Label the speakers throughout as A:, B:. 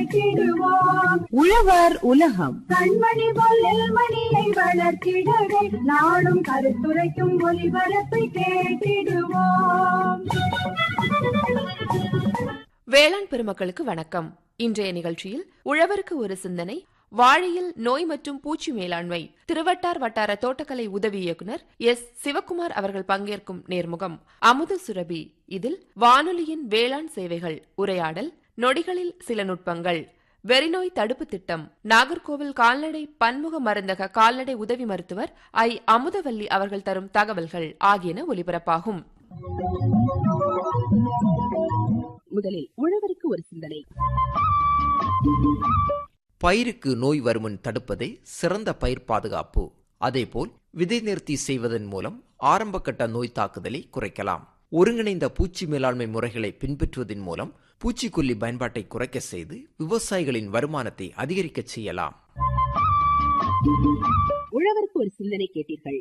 A: கேட்டிடுவோம்
B: உழவர் உலகம்
A: கண்மணி போல் நெல்மணியை வளர்த்திடவே நாடும் கருத்துரைக்கும் ஒலிபரப்பை கேட்டிடுவோம்
C: வேளாண் பெருமக்களுக்கு வணக்கம் இன்றைய நிகழ்ச்சியில் உழவருக்கு ஒரு சிந்தனை வாழையில் நோய் மற்றும் பூச்சி மேலாண்மை திருவட்டார் வட்டார தோட்டக்கலை உதவி இயக்குனர் எஸ் சிவக்குமார் அவர்கள் பங்கேற்கும் நேர்முகம் அமுத சுரபி இதில் வானொலியின் வேளாண் சேவைகள் உரையாடல் நொடிகளில் சில நுட்பங்கள் வெறிநோய் தடுப்பு திட்டம் நாகர்கோவில் கால்நடை பன்முக மருந்தக கால்நடை உதவி மருத்துவர் ஐ அமுதவல்லி அவர்கள் தரும் தகவல்கள் ஆகியன ஒலிபரப்பாகும்
B: முதலில் உழவருக்கு ஒரு சிந்தனை
D: பயிருக்கு நோய் வருமுன் தடுப்பதே சிறந்த பயிர் பாதுகாப்பு அதேபோல் விதை நிறுத்தி செய்வதன் மூலம் ஆரம்பகட்ட நோய் தாக்குதலை குறைக்கலாம் ஒருங்கிணைந்த பூச்சி மேலாண்மை முறைகளை பின்பற்றுவதன் மூலம் பூச்சிக்கொல்லி பயன்பாட்டை குறைக்க செய்து விவசாயிகளின் வருமானத்தை அதிகரிக்கச் செய்யலாம்
B: உழவருக்கு ஒரு சிந்தனை கேட்டீர்கள்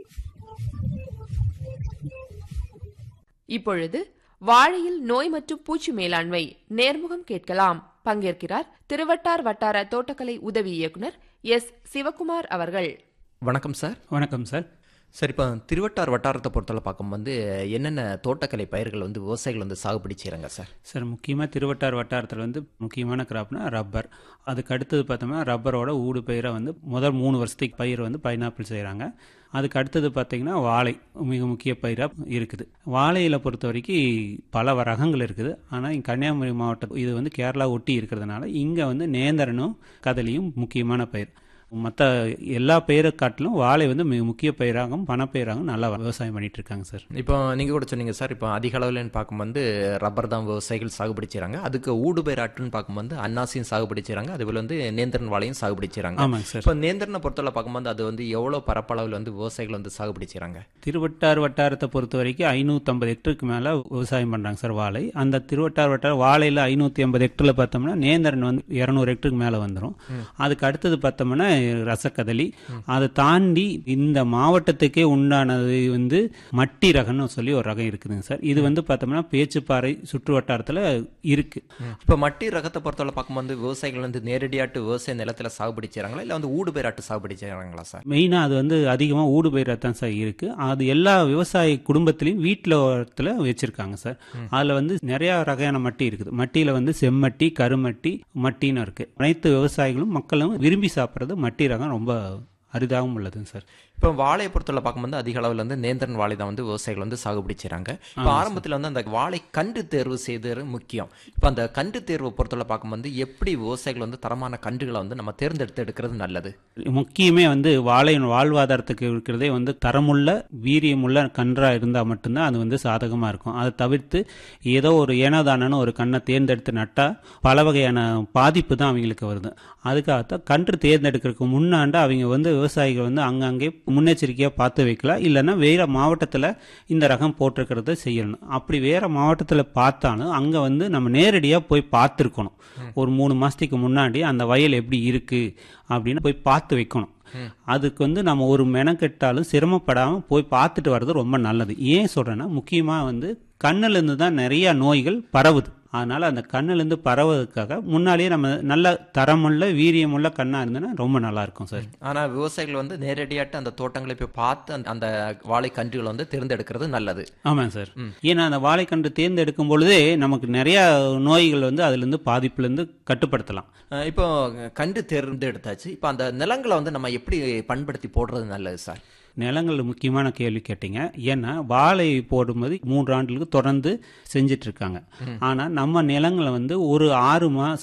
C: இப்பொழுது வாழையில் நோய் மற்றும் பூச்சி மேலாண்மை நேர்முகம் கேட்கலாம் பங்கேற்கிறார் திருவட்டார் வட்டார தோட்டக்கலை உதவி இயக்குனர் எஸ் சிவக்குமார் அவர்கள்
D: வணக்கம் சார்
E: வணக்கம் சார்
D: சார் இப்போ திருவட்டார் வட்டாரத்தை பொறுத்தவரை பார்க்கும் வந்து என்னென்ன தோட்டக்கலை பயிர்கள் வந்து விவசாயிகள் வந்து சாகுபடி செய்கிறாங்க சார்
E: சார் முக்கியமாக திருவட்டார் வட்டாரத்தில் வந்து முக்கியமான கிராப்னா ரப்பர் அதுக்கு அடுத்தது பார்த்தோம்னா ரப்பரோட ஊடு பயிரை வந்து முதல் மூணு வருஷத்துக்கு பயிர் வந்து பைனாப்பிள் செய்கிறாங்க அதுக்கு அடுத்தது பார்த்தீங்கன்னா வாழை மிக முக்கிய பயிராக இருக்குது வாழையில் பொறுத்த வரைக்கும் பல ரகங்கள் இருக்குது ஆனால் இங்க கன்னியாகுமரி மாவட்டம் இது வந்து கேரளா ஒட்டி இருக்கிறதுனால இங்கே வந்து நேந்திரனும் கதலியும் முக்கியமான பயிர் மற்ற எல்லா பயிரை காட்டிலும் வாழை வந்து மிக முக்கிய பயிராகவும் பணப்பயிராகவும் நல்லா விவசாயம் பண்ணிட்டு இருக்காங்க சார்
D: இப்போ நீங்கள் கூட சொன்னீங்க சார் இப்போ அதிக அளவில்னு பார்க்கும்போது ரப்பர் தான் விவசாயிகள் சாகுபடி செய்கிறாங்க அதுக்கு ஊடு பயிராட்டுன்னு பார்க்கும்போது அன்னாசியும் சாகுபடி செய்கிறாங்க அதுபோல் வந்து நேந்திரன் வாழையும் சாகுபடி செய்கிறாங்க
E: ஆமாங்க சார்
D: இப்போ நேந்திரனை பொறுத்தவரை பார்க்கும்போது அது வந்து எவ்வளோ பரப்பளவில் வந்து விவசாயிகள் வந்து சாகுபடி செய்கிறாங்க
E: திருவட்டார் வட்டாரத்தை பொறுத்த வரைக்கும் ஐநூற்றம்பது ஹெக்டருக்கு மேலே விவசாயம் பண்ணுறாங்க சார் வாழை அந்த திருவட்டார் வட்டாரம் வாழையில் ஐநூற்றி ஐம்பது ஹெக்டரில் பார்த்தோம்னா நேந்திரன் வந்து இரநூறு ஹெக்டருக்கு மேலே வந்துடும் அதுக்கு அடுத்தது பார்த்தோம்னா ரசக்கதலி அதை தாண்டி இந்த மாவட்டத்துக்கே உண்டானது வந்து மட்டி ரகம்னு சொல்லி ஒரு ரகம் இருக்குதுங்க சார் இது வந்து பார்த்தோம்னா பேச்சுப்பாறை சுற்று வட்டாரத்தில் இருக்கு
D: இப்போ மட்டி ரகத்தை பொறுத்தவரை பார்க்கும்போது விவசாயிகள் வந்து நேரடியாட்டு விவசாய நிலத்தில் சாகுபடி செய்கிறாங்களா இல்லை வந்து ஊடு பயிராட்டு சாகுபடி செய்கிறாங்களா சார்
E: மெயினாக அது வந்து அதிகமாக ஊடு பயிராக தான் சார் இருக்கு அது எல்லா விவசாய குடும்பத்திலையும் வீட்டில் ஓரத்தில் வச்சிருக்காங்க சார் அதில் வந்து நிறைய வகையான மட்டி இருக்குது மட்டியில் வந்து செம்மட்டி கருமட்டி மட்டின்னு இருக்கு அனைத்து விவசாயிகளும் மக்களும் விரும்பி சாப்பிட்றது மட்டி ரகம் ரொம்ப அரிதாகவும் உள்ளதுங்க சார்
D: இப்போ வாழையை பொறுத்தவரை பார்க்கும்போது அதிக அளவில் வந்து நேந்திரன் வாழை தான் வந்து விவசாயிகள் வந்து சாகுபடி செய்கிறாங்க இப்போ ஆரம்பத்தில் வந்து அந்த வாழை கன்று தேர்வு செய்தது முக்கியம் இப்போ அந்த கன்று தேர்வை பொறுத்தவரை பார்க்கும்போது எப்படி விவசாயிகள் வந்து தரமான கன்றுகளை வந்து நம்ம தேர்ந்தெடுத்து எடுக்கிறது நல்லது
E: முக்கியமே வந்து வாழையின் வாழ்வாதாரத்துக்கு இருக்கிறதே வந்து தரமுள்ள வீரியமுள்ள கன்றாக இருந்தால் மட்டும்தான் அது வந்து சாதகமாக இருக்கும் அதை தவிர்த்து ஏதோ ஒரு ஏனோதானன்னு ஒரு கண்ணை தேர்ந்தெடுத்து நட்டால் பல வகையான பாதிப்பு தான் அவங்களுக்கு வருது அதுக்காகத்தான் கன்று தேர்ந்தெடுக்கிறதுக்கு முன்னாண்டு அவங்க வந்து விவசாயிகள் வந்து அங்கங்கே முன்னெச்சரிக்கையாக பார்த்து வைக்கலாம் இல்லைன்னா வேறு மாவட்டத்தில் இந்த ரகம் போட்டிருக்கிறத செய்யணும் அப்படி வேறு மாவட்டத்தில் பார்த்தாலும் அங்கே வந்து நம்ம நேரடியாக போய் பார்த்துருக்கணும் ஒரு மூணு மாதத்துக்கு முன்னாடி அந்த வயல் எப்படி இருக்குது அப்படின்னு போய் பார்த்து வைக்கணும் அதுக்கு வந்து நம்ம ஒரு மெனக்கெட்டாலும் சிரமப்படாமல் போய் பார்த்துட்டு வர்றது ரொம்ப நல்லது ஏன் சொல்கிறேன்னா முக்கியமாக வந்து கண்ணுலேருந்து தான் நிறைய நோய்கள் பரவுது அதனால் அந்த கண்ணுலேருந்து பரவுறதுக்காக முன்னாலேயே நம்ம நல்ல தரமுள்ள வீரியமுள்ள கண்ணாக இருந்ததுன்னா ரொம்ப நல்லா இருக்கும் சார்
D: ஆனால் விவசாயிகள் வந்து நேரடியாட்டு அந்த தோட்டங்களை போய் பார்த்து அந்த- அந்த வாழை கன்றுகளை வந்து தேர்ந்தெடுக்கிறது நல்லது
E: ஆமாம் சார் ஏன்னா அந்த வாழைக்கன்று தேர்ந்தெடுக்கும் பொழுதே நமக்கு நிறைய நோய்கள் வந்து அதுலேருந்து பாதிப்புலேருந்து கட்டுப்படுத்தலாம்
D: அஹ் இப்போ கன்று தேர்ந்தெடுத்தாச்சு இப்போ அந்த நிலங்களை வந்து நம்ம எப்படி பண்படுத்தி போடுறது நல்லது சார்
E: நிலங்கள் முக்கியமான கேள்வி கேட்டீங்க ஏன்னா வாழை போடும்போது மூன்று ஆண்டுகளுக்கு தொடர்ந்து செஞ்சிட்டு இருக்காங்க ஆனால் நம்ம நிலங்களை வந்து ஒரு ஆறு மாதம்